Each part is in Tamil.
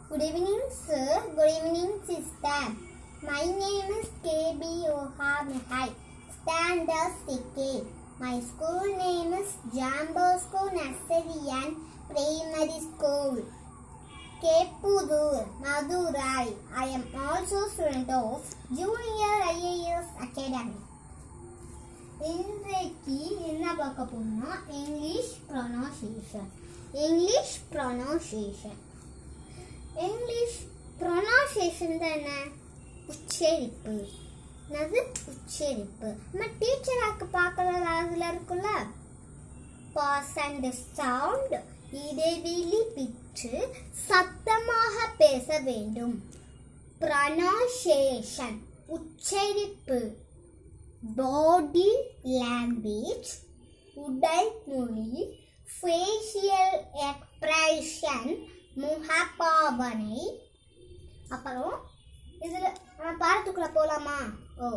Good evening, sir. Good evening, sister. My name is KB Oha Mihai, standard CK. My school name is Jambosco Nursery and Primary School. Kepudur, Madurai. I am also student of Junior IAS Academy. இன்றைக்கு என்ன பார்க்க போறோம்னா English pronunciation English pronunciation English pronunciation தான் என்ன உச்சரிப்பு என்னது உச்சரிப்பு நம்ம டீச்சராக்கு பார்க்கறது அதில் இருக்குல்ல பாஸ் அண்ட் சவுண்ட் இடைவெளி விற்று சத்தமாக பேச வேண்டும் ப்ரொனவுன்சியேஷன் உச்சரிப்பு பாடி லாங்குவேஜ் உடல் மொழி ஃபேஷியல் எக்ஸ்பிரஷன் முகபாவனை அப்புறம் இதில் நம்ம பாடத்துக்குள்ள போகலாமா ஓ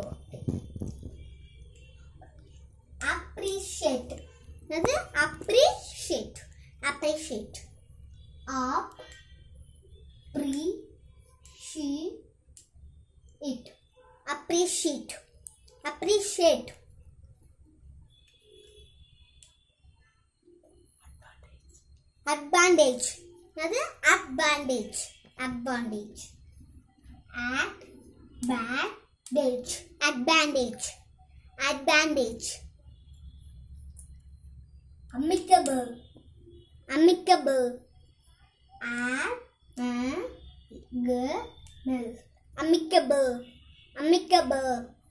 அப்ரிஷியேட் அது appreciate appreciate appreciate appreciate appreciate advantage அது advantage advantage advantage advantage advantage amicable amicable amicable amicable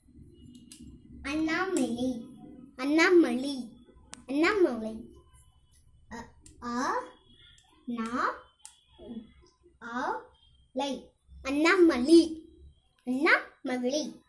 Annamalai Annamalai Annamalai அ- அ நா அ லை அண்ணாமலி அண்ணாமலை